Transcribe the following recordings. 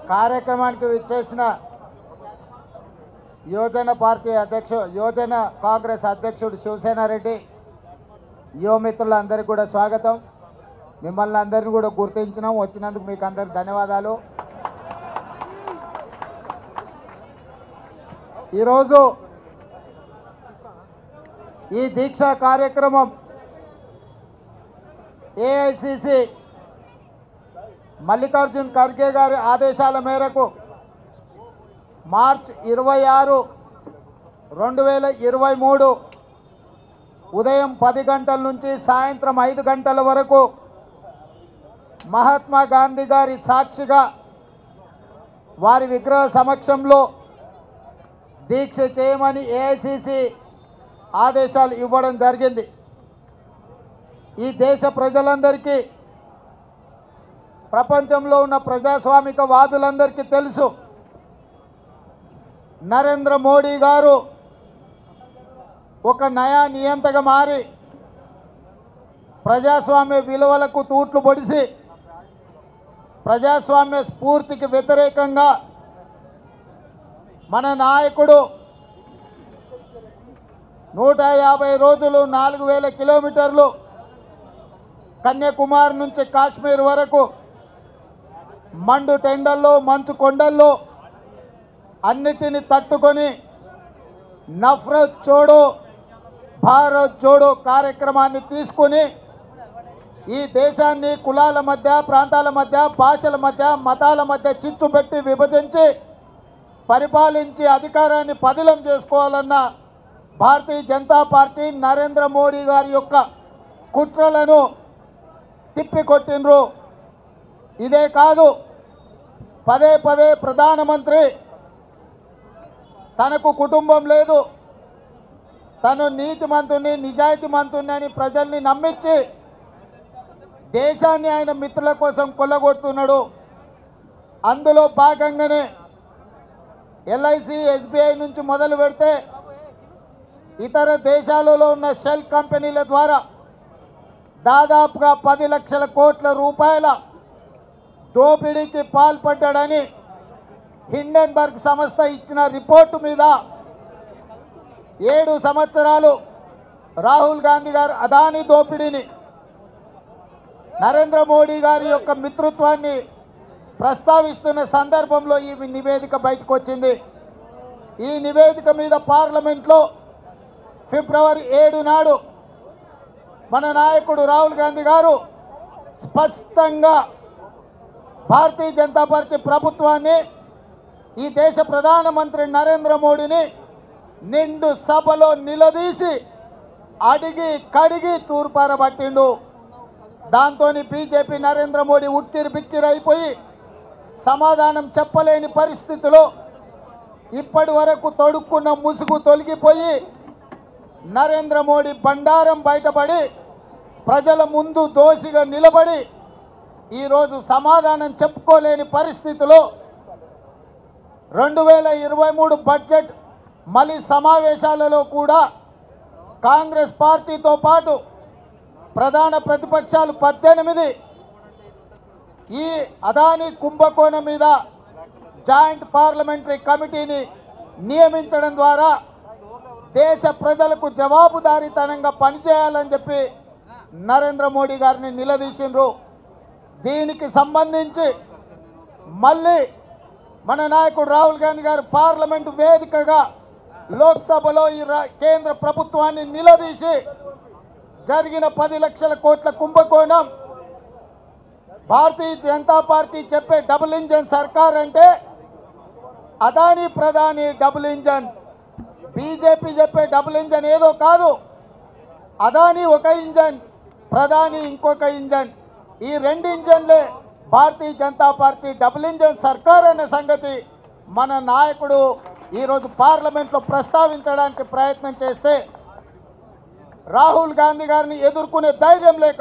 కార్యక్రమానికి విచ్చేసిన యోజన పార్టీ అధ్యక్షుడు యోజన కాంగ్రెస్ అధ్యక్షుడు శివసేన రెడ్డి యువమిత్రులందరికీ కూడా స్వాగతం మిమ్మల్ని అందరిని కూడా గుర్తించినాం వచ్చినందుకు మీకు అందరికి ధన్యవాదాలు ఈరోజు ఈ దీక్ష కార్యక్రమం ఏఐసిసి మల్లికార్జున్ ఖర్గే గారి ఆదేశాల మేరకు మార్చ్ ఇరవై ఆరు రెండు వేల ఇరవై మూడు ఉదయం పది గంటల నుంచి సాయంత్రం ఐదు గంటల వరకు మహాత్మా గాంధీ గారి సాక్షిగా వారి విగ్రహ సమక్షంలో దీక్ష చేయమని ఏఐసిసి ఆదేశాలు ఇవ్వడం జరిగింది ఈ దేశ ప్రజలందరికీ ప్రపంచంలో ఉన్న ప్రజాస్వామిక వాదులందరికీ తెలుసు నరేంద్ర మోడీ గారు ఒక నయా నియంతగా మారి ప్రజాస్వామ్య విలువలకు తూట్లు పొడిసి ప్రజాస్వామ్య స్ఫూర్తికి వ్యతిరేకంగా మన నాయకుడు నూట యాభై రోజులు నాలుగు వేల కిలోమీటర్లు కన్యాకుమారి నుంచి కాశ్మీర్ వరకు మండు టెండల్లో మంచు కొండల్లో అన్నిటిని తట్టుకొని నఫరత్ చోడో భారత్ జోడో కార్యక్రమాన్ని తీసుకుని ఈ దేశాన్ని కులాల మధ్య ప్రాంతాల మధ్య భాషల మధ్య మతాల మధ్య చిచ్చు పెట్టి విభజించి పరిపాలించి అధికారాన్ని పదిలం చేసుకోవాలన్న భారతీయ జనతా పార్టీ నరేంద్ర మోడీ గారి యొక్క కుట్రలను తిప్పికొట్టినరు ఇదే కాదు పదే పదే ప్రధానమంత్రి తనకు కుటుంబం లేదు తను నీతిమంతుని నిజాయితీమంతుని అని ప్రజల్ని నమ్మించి దేశాన్ని ఆయన మిత్రుల కోసం కొల్లగొడుతున్నాడు అందులో భాగంగానే ఎల్ఐసి ఎస్బీఐ నుంచి మొదలు పెడితే ఇతర దేశాలలో ఉన్న షెల్ కంపెనీల ద్వారా దాదాపుగా పది లక్షల కోట్ల రూపాయల దోపిడీకి పాల్పడ్డాడని హిండెన్బర్గ్ సంస్థ ఇచ్చిన రిపోర్టు మీద ఏడు సంవత్సరాలు రాహుల్ గాంధీ గారు అదాని దోపిడీని నరేంద్ర మోడీ గారి యొక్క మిత్రత్వాన్ని ప్రస్తావిస్తున్న సందర్భంలో ఈ నివేదిక బయటకు వచ్చింది ఈ నివేదిక మీద పార్లమెంట్లో ఫిబ్రవరి ఏడు నాడు మన నాయకుడు రాహుల్ గాంధీ గారు స్పష్టంగా భారతీయ జనతా పార్టీ ప్రభుత్వాన్ని ఈ దేశ ప్రధానమంత్రి నరేంద్ర మోడీని నిండు సభలో నిలదీసి అడిగి కడిగి తూర్పారబట్టిండు దాంతో బీజేపీ నరేంద్ర మోడీ ఉక్కిరి బిక్కిరి అయిపోయి సమాధానం చెప్పలేని పరిస్థితిలో ఇప్పటి వరకు తొడుక్కున్న ముసుగు తొలగిపోయి నరేంద్ర మోడీ బండారం బయటపడి ప్రజల ముందు దోషిగా నిలబడి ఈరోజు సమాధానం చెప్పుకోలేని పరిస్థితిలో రెండు వేల ఇరవై మూడు బడ్జెట్ మళ్ళీ సమావేశాలలో కూడా కాంగ్రెస్ పార్టీతో పాటు ప్రధాన ప్రతిపక్షాలు పద్దెనిమిది ఈ అదాని కుంభకోణం మీద జాయింట్ పార్లమెంటరీ కమిటీని నియమించడం ద్వారా దేశ ప్రజలకు జవాబుదారీతనంగా పనిచేయాలని చెప్పి నరేంద్ర మోడీ గారిని నిలదీసిండ్రు దీనికి సంబంధించి మళ్ళీ మన నాయకుడు రాహుల్ గాంధీ గారు పార్లమెంటు వేదికగా లోక్సభలో ఈ రా- కేంద్ర ప్రభుత్వాన్ని నిలదీసి జరిగిన పది లక్షల కోట్ల కుంభకోణం భారతీయ జనతా పార్టీ చెప్పే డబుల్ ఇంజన్ సర్కార్ అంటే అదాని ప్రధాని డబుల్ ఇంజన్ బీజేపీ చెప్పే డబుల్ ఇంజన్ ఏదో కాదు అదాని ఒక ఇంజన్ ప్రధాని ఇంకొక ఇంజన్ ఈ రెండు ఇంజన్లే Bharatiya Janata party double engine సర్కార్ అనే సంగతి మన నాయకుడు ఈరోజు పార్లమెంట్లో ప్రస్తావించడానికి ప్రయత్నం చేస్తే రాహుల్ గాంధీ గారిని ఎదుర్కొనే ధైర్యం లేక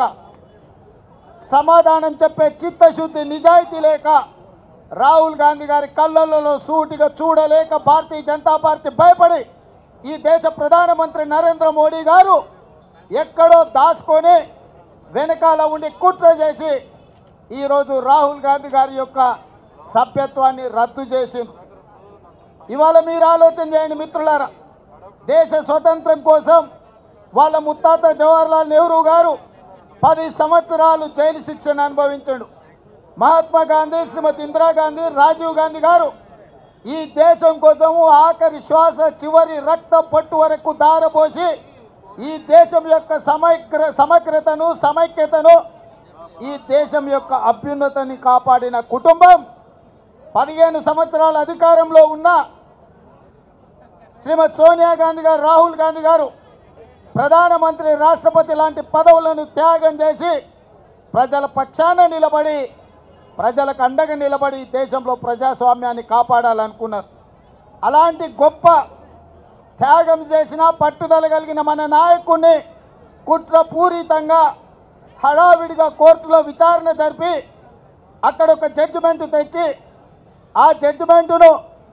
సమాధానం చెప్పే చిత్తశుద్ధి నిజాయితీ లేక రాహుల్ గాంధీ గారి కళ్ళల్లో సూటిగా చూడలేక భారతీయ జనతా పార్టీ భయపడి ఈ దేశ ప్రధానమంత్రి నరేంద్ర మోడీ గారు ఎక్కడో దాచుకొని వెనకాల ఉండి కుట్ర చేసి ఈరోజు రాహుల్ గాంధీ గారి యొక్క సభ్యత్వాన్ని రద్దు చేసిండ్రు ఇవాళ మీరు ఆలోచన చేయండి మిత్రులారా దేశ స్వతంత్రం కోసం వాళ్ళ ముత్తాత జవహర్లాల్ నెహ్రూ గారు పది సంవత్సరాలు జైలు శిక్షను అనుభవించాడు మహాత్మా గాంధీ శ్రీమతి ఇందిరాగాంధీ రాజీవ్ గాంధీ గారు ఈ దేశం కోసము ఆఖరి శ్వాస చివరి రక్త పట్టు వరకు దారపోసి ఈ దేశం యొక్క సమగ్ర సమగ్రతను సమైక్యతను ఈ దేశం యొక్క అభ్యున్నతిని కాపాడిన కుటుంబం పదిహేను సంవత్సరాల అధికారంలో ఉన్న శ్రీమతి సోనియా గాంధీ గారు రాహుల్ గాంధీ గారు ప్రధానమంత్రి రాష్ట్రపతి లాంటి పదవులను త్యాగం చేసి ప్రజల పక్షాన నిలబడి ప్రజలకు అండగా నిలబడి ఈ దేశంలో ప్రజాస్వామ్యాన్ని కాపాడాలనుకున్నారు అలాంటి గొప్ప త్యాగం చేసిన పట్టుదల కలిగిన మన నాయకుడిని కుట్రపూరితంగా హడావిడిగా కోర్టులో విచారణ జరిపి అక్కడ ఒక జడ్జిమెంట్ తెచ్చి ఆ జడ్జిమెంటును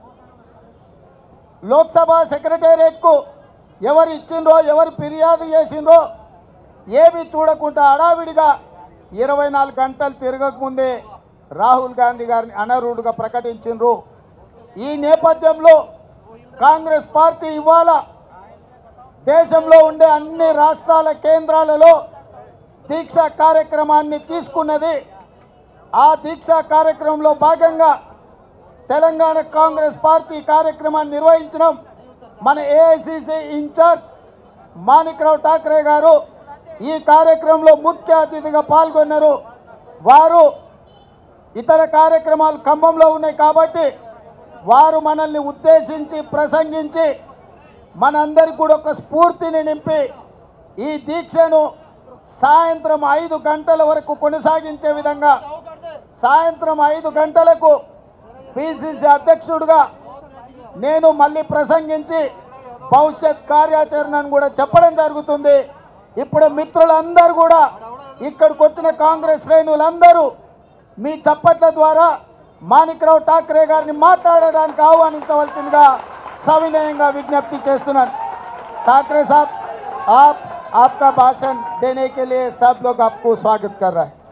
లోక్సభ సెక్రటేరియట్కు ఎవరు ఇచ్చిండ్రో ఎవరు ఫిర్యాదు చేసిండ్రో ఏమీ చూడకుండా హడావిడిగా ఇరవై నాలుగు గంటలు తిరగకముందే రాహుల్ గాంధీ గారిని అనర్హుడుగా ప్రకటించిండ్రు ఈ నేపథ్యంలో కాంగ్రెస్ పార్టీ ఇవాళ దేశంలో ఉండే అన్ని రాష్ట్రాల కేంద్రాలలో దీక్ష కార్యక్రమాన్ని తీసుకున్నది ఆ దీక్ష కార్యక్రమంలో భాగంగా తెలంగాణ కాంగ్రెస్ పార్టీ కార్యక్రమాన్ని నిర్వహించడం మన ఏఐసిసి ఇన్ఛార్జ్ మాణిక్రావు ఠాక్రే గారు ఈ కార్యక్రమంలో ముఖ్య అతిథిగా పాల్గొన్నారు వారు ఇతర కార్యక్రమాలు ఖమ్మంలో ఉన్నాయి కాబట్టి వారు మనల్ని ఉద్దేశించి ప్రసంగించి మనందరికి కూడా ఒక స్ఫూర్తిని నింపి ఈ దీక్షను సాయంత్రం ఐదు గంటల వరకు కొనసాగించే విధంగా సాయంత్రం ఐదు గంటలకు పిసిసి అధ్యక్షుడిగా నేను మళ్ళీ ప్రసంగించి భవిష్యత్ కార్యాచరణను కూడా చెప్పడం జరుగుతుంది ఇప్పుడు మిత్రులందరూ కూడా ఇక్కడికి వచ్చిన కాంగ్రెస్ శ్రేణులందరూ మీ చప్పట్ల ద్వారా మాణిక్రావు ఠాక్రే గారిని మాట్లాడడానికి ఆహ్వానించవలసిందిగా సవినయంగా విజ్ఞప్తి చేస్తున్నాను ठाकरे साहब आप आपका भाषण देने के लिए सब लोग आपको स्वागत कर रहे हैं